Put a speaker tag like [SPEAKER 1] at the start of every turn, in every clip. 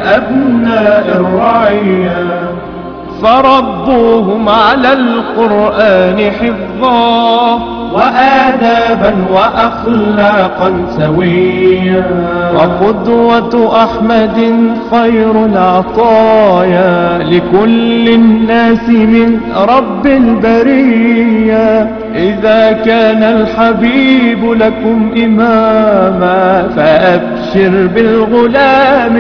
[SPEAKER 1] أبناء الرعية فربوهم على القرآن حفظا وآدابا وأخلاقا سويا وقدوة أحمد خير العطايا لكل الناس من رب البرية إذا كان الحبيب لكم إماما فأبشر بالغلام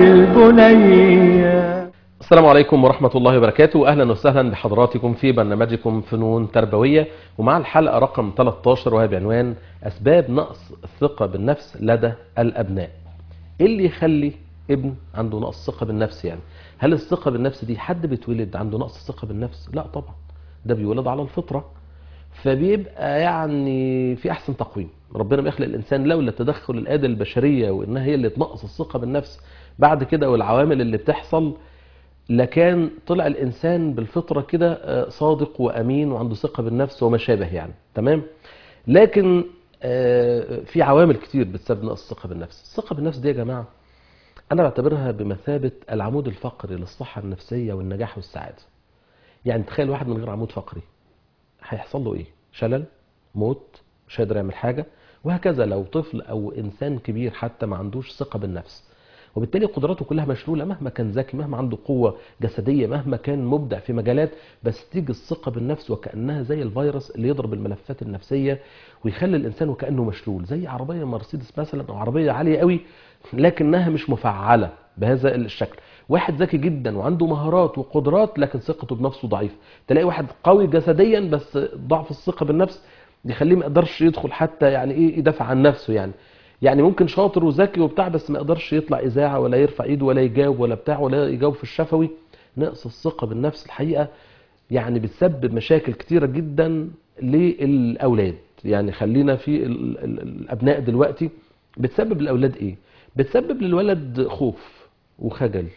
[SPEAKER 1] وبالبنية
[SPEAKER 2] السلام عليكم ورحمة الله وبركاته أهلا وسهلا بحضراتكم في برنامجكم فنون تربوية ومع الحلقة رقم 13 وهي بعنوان أسباب نقص الثقة بالنفس لدى الأبناء إيه اللي يخلي ابن عنده نقص ثقة بالنفس يعني هل الثقة بالنفس دي حد بيتولد عنده نقص ثقة بالنفس لا طبعا ده بيولد على الفطرة فبيبقى يعني في أحسن تقويم ربنا بيخلق الإنسان لولا تدخل الآدة البشرية وإنها هي اللي تنقص الثقة بالنفس بعد كده والعوامل اللي بتحصل لكان طلع الإنسان بالفطرة كده صادق وأمين وعنده ثقة بالنفس وما شابه يعني تمام لكن في عوامل كتير بتسبب نقص الثقة بالنفس الثقة بالنفس دي يا جماعة أنا بعتبرها بمثابة العمود الفقري للصحة النفسية والنجاح والسعادة يعني تخيل واحد من غير عمود فقري هيحصل له إيه شلل موت مش هيقدر يعمل حاجة وهكذا لو طفل أو إنسان كبير حتى ما عندوش ثقة بالنفس وبالتالي قدراته كلها مشلولة مهما كان ذكي مهما عنده قوة جسدية مهما كان مبدع في مجالات بس تيجي الثقة بالنفس وكأنها زي الفيروس اللي يضرب الملفات النفسية ويخلي الإنسان وكأنه مشلول زي عربية مرسيدس مثلا أو عربية عالية قوي لكنها مش مفعلة بهذا الشكل واحد ذكي جدا وعنده مهارات وقدرات لكن ثقته بنفسه ضعيف تلاقي واحد قوي جسديا بس ضعف الثقة بالنفس يخليه ما يقدرش يدخل حتى يعني ايه يدافع عن نفسه يعني يعني ممكن شاطر وذكي وبتاع بس ما يقدرش يطلع اذاعه ولا يرفع ايده ولا يجاوب ولا بتاع ولا يجاوب في الشفوي نقص الثقه بالنفس الحقيقه يعني بتسبب مشاكل كتيره جدا للاولاد يعني خلينا في ال ال الابناء دلوقتي بتسبب الاولاد ايه بتسبب للولد خوف وخجل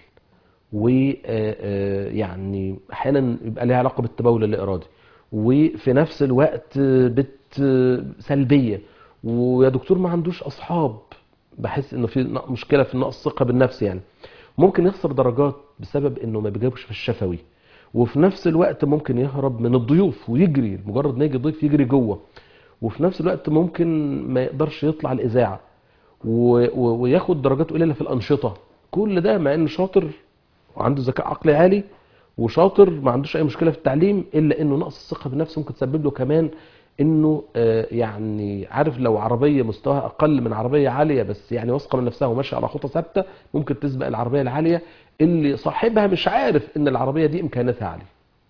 [SPEAKER 2] ويعني احيانا يبقى ليها علاقه بالتبول الارادي وفي نفس الوقت بت سلبيه ويا دكتور ما عندوش اصحاب بحس انه في مشكله في نقص الثقه بالنفس يعني ممكن يخسر درجات بسبب انه ما بيجاوبش في الشفوي وفي نفس الوقت ممكن يهرب من الضيوف ويجري مجرد ما يجي ضيف يجري جوه وفي نفس الوقت ممكن ما يقدرش يطلع الاذاعه وياخد درجات قليله في الانشطه كل ده مع انه شاطر وعنده ذكاء عقلي عالي وشاطر ما عندوش اي مشكله في التعليم الا انه نقص الثقه بالنفس ممكن تسبب له كمان انه يعني عارف لو عربيه مستواها اقل من عربيه عاليه بس يعني واثقه من نفسها وماشيه على خطى ثابته ممكن تسبق العربيه العاليه اللي صاحبها مش عارف ان العربيه دي امكانياتها عاليه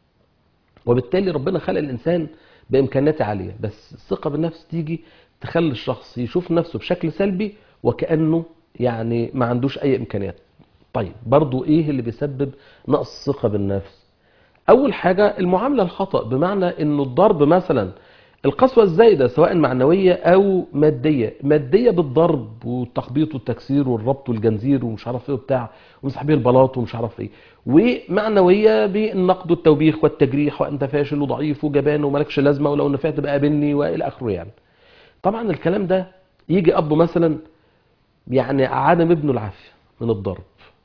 [SPEAKER 2] وبالتالي ربنا خلق الانسان بامكانيات عاليه بس الثقه بالنفس تيجي تخلي الشخص يشوف نفسه بشكل سلبي وكانه يعني ما عندوش اي امكانيات طيب برضو ايه اللي بيسبب نقص الثقه بالنفس اول حاجه المعامله الخطا بمعنى انه الضرب مثلا القسوة الزايدة سواء معنوية أو مادية مادية بالضرب والتخبيط والتكسير والربط والجنزير ومش عارف ايه وبتاع ومسح بيه البلاط ومش عارف ايه ومعنوية بالنقد والتوبيخ والتجريح وأنت فاشل وضعيف وجبان وملكش لازمة ولو نفعت بقى قابلني وإلى آخره يعني طبعا الكلام ده يجي أب مثلا يعني عدم ابنه العافية من الضرب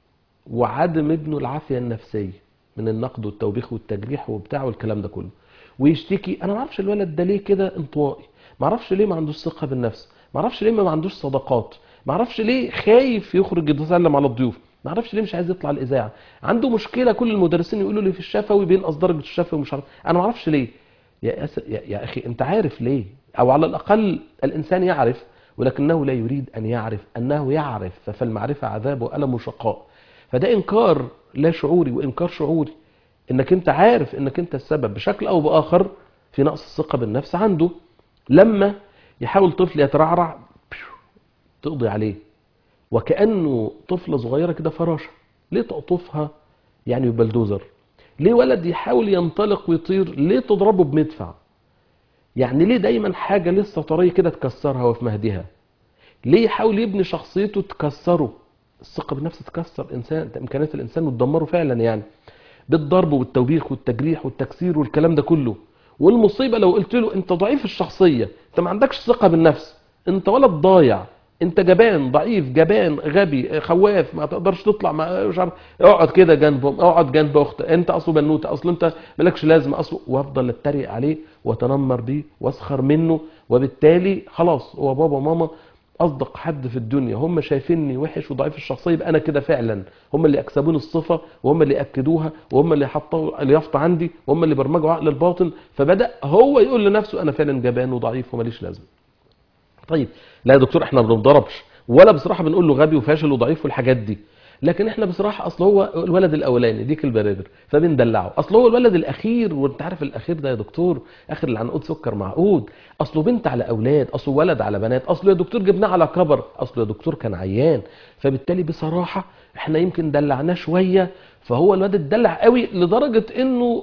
[SPEAKER 2] وعدم ابنه العافية النفسية من النقد والتوبيخ والتجريح وبتاع والكلام ده كله ويشتكي انا ما اعرفش الولد ده ليه كده انطوائي ما اعرفش ليه ما عندوش ثقه بالنفس ما اعرفش ليه ما عندوش صداقات ما اعرفش ليه خايف يخرج يتسلم على الضيوف ما اعرفش ليه مش عايز يطلع الاذاعه عنده مشكله كل المدرسين يقولوا لي في الشفوي بينقص درجه الشفوي ومش عارف انا ما اعرفش ليه يا, أس... يا يا اخي انت عارف ليه او على الاقل الانسان يعرف ولكنه لا يريد ان يعرف انه يعرف ففي المعرفه عذاب والم وشقاء فده انكار لا شعوري وانكار شعوري انك انت عارف انك انت السبب بشكل او باخر في نقص الثقه بالنفس عنده لما يحاول طفل يترعرع تقضي عليه وكانه طفله صغيره كده فراشه ليه تقطفها يعني ببلدوزر ليه ولد يحاول ينطلق ويطير ليه تضربه بمدفع يعني ليه دايما حاجه لسه طريه كده تكسرها وفي مهدها ليه يحاول يبني شخصيته تكسره الثقه بالنفس تكسر انسان امكانيات الانسان وتدمره فعلا يعني بالضرب والتوبيخ والتجريح والتكسير والكلام ده كله والمصيبه لو قلت له انت ضعيف الشخصيه انت ما عندكش ثقه بالنفس انت ولد ضايع انت جبان ضعيف جبان غبي خواف ما تقدرش تطلع ما مش عارف اقعد كده جنبهم اقعد جنب اخت انت اصله بنوته اصل انت مالكش لازمه اصله وافضل اتريق عليه واتنمر بيه واسخر منه وبالتالي خلاص هو بابا وماما اصدق حد في الدنيا هم شايفيني وحش وضعيف الشخصيه يبقى انا كده فعلا هم اللي اكسبوني الصفه وهم اللي اكدوها وهم اللي حطوا اليافطه عندي وهم اللي برمجوا عقل الباطن فبدا هو يقول لنفسه انا فعلا جبان وضعيف وماليش لازمه طيب لا يا دكتور احنا ما بنضربش ولا بصراحه بنقول له غبي وفاشل وضعيف والحاجات دي لكن احنا بصراحه اصل هو الولد الاولاني ديك البرابر فبندلعه اصل هو الولد الاخير وانت عارف الاخير ده يا دكتور اخر العنقود سكر معقود اصله بنت على اولاد اصله ولد على بنات اصله يا دكتور جبناه على كبر اصله يا دكتور كان عيان فبالتالي بصراحه احنا يمكن دلعناه شويه فهو الواد اتدلع قوي لدرجه انه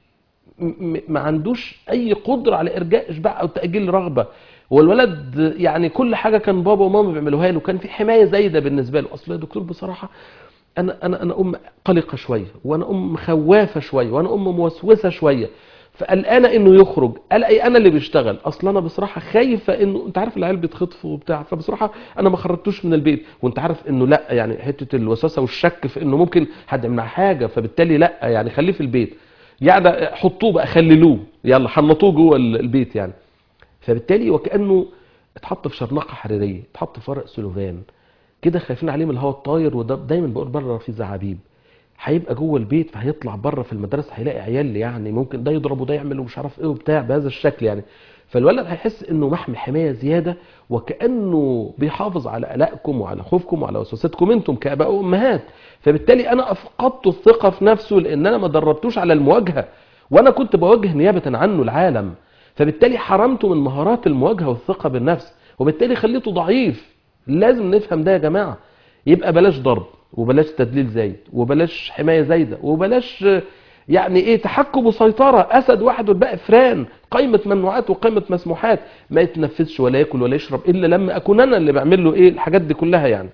[SPEAKER 2] م- ما عندوش اي قدره على ارجاء اشباع او تاجيل رغبه هو الولد يعني كل حاجه كان بابا وماما بيعملوها له كان في حمايه زايده بالنسبه له اصل يا دكتور بصراحه انا انا انا ام قلقه شويه وانا ام خوافه شويه وانا ام موسوسه شويه فقلقانه انه يخرج الاقي انا اللي بيشتغل اصل انا بصراحه خايفه انه انت عارف العيال بيتخطفوا وبتاع فبصراحه انا ما خرجتوش من البيت وانت عارف انه لا يعني حته الوسوسه والشك في انه ممكن حد يمنع حاجه فبالتالي لا يعني خليه في البيت يعني حطوه بقى خللوه يلا حنطوه جوه البيت يعني فبالتالي وكانه اتحط في شرنقه حريريه اتحط في ورق سلوفان كده خايفين عليه من الهواء الطاير وده دايما بقول بره في زعابيب هيبقى جوه البيت فهيطلع بره في المدرسه هيلاقي عيال يعني ممكن ده يضرب وده يعمل ومش عارف ايه وبتاع بهذا الشكل يعني فالولد هيحس انه محمي حمايه زياده وكانه بيحافظ على قلقكم وعلى خوفكم وعلى وسوستكم انتم كاباء وامهات فبالتالي انا افقدت الثقه في نفسه لان انا ما دربتوش على المواجهه وانا كنت بواجه نيابه عنه العالم فبالتالي حرمته من مهارات المواجهه والثقه بالنفس وبالتالي خليته ضعيف لازم نفهم ده يا جماعه يبقى بلاش ضرب وبلاش تدليل زايد وبلاش حمايه زايده وبلاش يعني ايه تحكم وسيطره اسد واحد والباقي فران قائمه ممنوعات وقائمه مسموحات ما يتنفسش ولا ياكل ولا يشرب الا لما اكون انا اللي بعمل له ايه الحاجات دي كلها يعني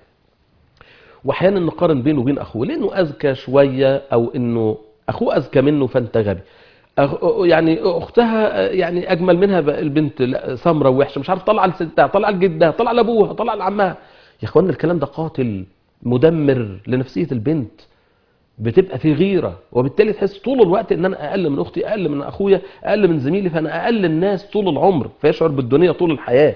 [SPEAKER 2] واحيانا نقارن بينه وبين اخوه لانه اذكى شويه او انه اخوه اذكى منه فانت غبي أخ... يعني اختها يعني اجمل منها بقى البنت لا، سمره ووحشه مش عارف طلع لستها طلع لجدها طلع لابوها طلع لعمها يا اخوانا الكلام ده قاتل مدمر لنفسيه البنت بتبقى في غيره وبالتالي تحس طول الوقت ان انا اقل من اختي اقل من اخويا اقل من زميلي فانا اقل الناس طول العمر فيشعر بالدنيا طول الحياه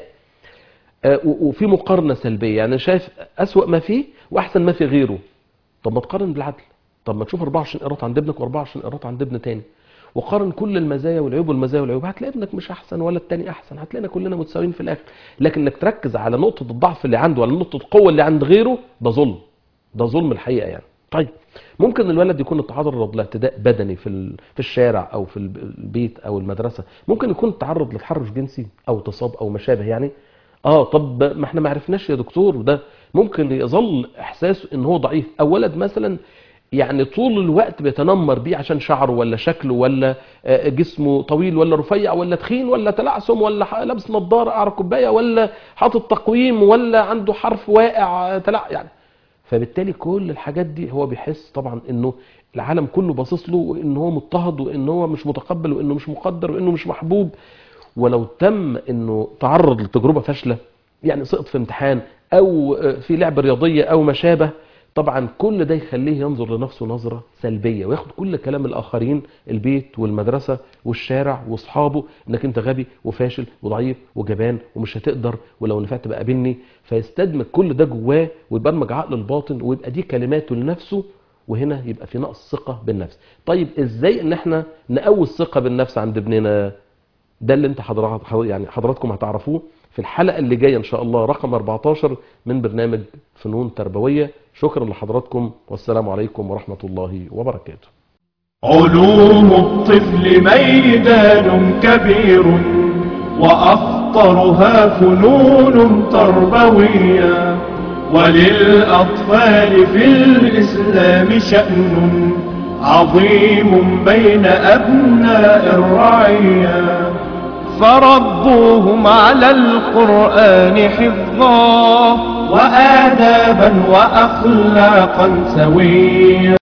[SPEAKER 2] آه، و- وفي مقارنه سلبيه يعني شايف اسوأ ما فيه واحسن ما في غيره طب ما تقارن بالعدل طب ما تشوف 24 قيراط عند ابنك و24 قيراط عند ابن تاني وقارن كل المزايا والعيوب والمزايا والعيوب هتلاقي ابنك مش احسن ولا التاني احسن هتلاقينا كلنا متساويين في الاخر لكن انك تركز على نقطه الضعف اللي عنده ولا نقطه القوه اللي عند غيره ده ظلم ده ظلم الحقيقه يعني طيب ممكن الولد يكون التعرض لاعتداء بدني في ال- في الشارع او في الب- البيت او المدرسه ممكن يكون التعرض لتحرش جنسي او اغتصاب او ما شابه يعني اه طب ما احنا ما عرفناش يا دكتور ده ممكن يظل احساسه ان هو ضعيف او ولد مثلا يعني طول الوقت بيتنمر بيه عشان شعره ولا شكله ولا آه، جسمه طويل ولا رفيع ولا تخين ولا تلعثم ولا ح- لابس نظاره قعر كوبايه ولا حاطط تقويم ولا عنده حرف واقع آه، تلع يعني فبالتالي كل الحاجات دي هو بيحس طبعا انه العالم كله باصص له وان هو مضطهد وان هو مش متقبل وانه مش مقدر وانه مش محبوب ولو تم انه تعرض لتجربه فاشله يعني سقط في امتحان او آه، في لعبه رياضيه او ما شابه طبعا كل ده يخليه ينظر لنفسه نظره سلبيه وياخد كل كلام الاخرين البيت والمدرسه والشارع واصحابه انك انت غبي وفاشل وضعيف وجبان ومش هتقدر ولو نفعت بقى قابلني فيستدمج كل ده جواه ويبرمج عقل الباطن ويبقى دي كلماته لنفسه وهنا يبقى في نقص ثقه بالنفس طيب ازاي ان احنا نقوي الثقه بالنفس عند ابننا ده اللي انت حضرات يعني حضراتكم هتعرفوه في الحلقه اللي جايه ان شاء الله رقم 14 من برنامج فنون تربويه شكرا لحضراتكم والسلام عليكم ورحمه الله وبركاته
[SPEAKER 1] علوم الطفل ميدان كبير وأخطرها فنون تربوية وللأطفال في الإسلام شأن عظيم بين أبناء الرعية فربوهم على القرآن حفظا وآدابا وأخلاقا سويا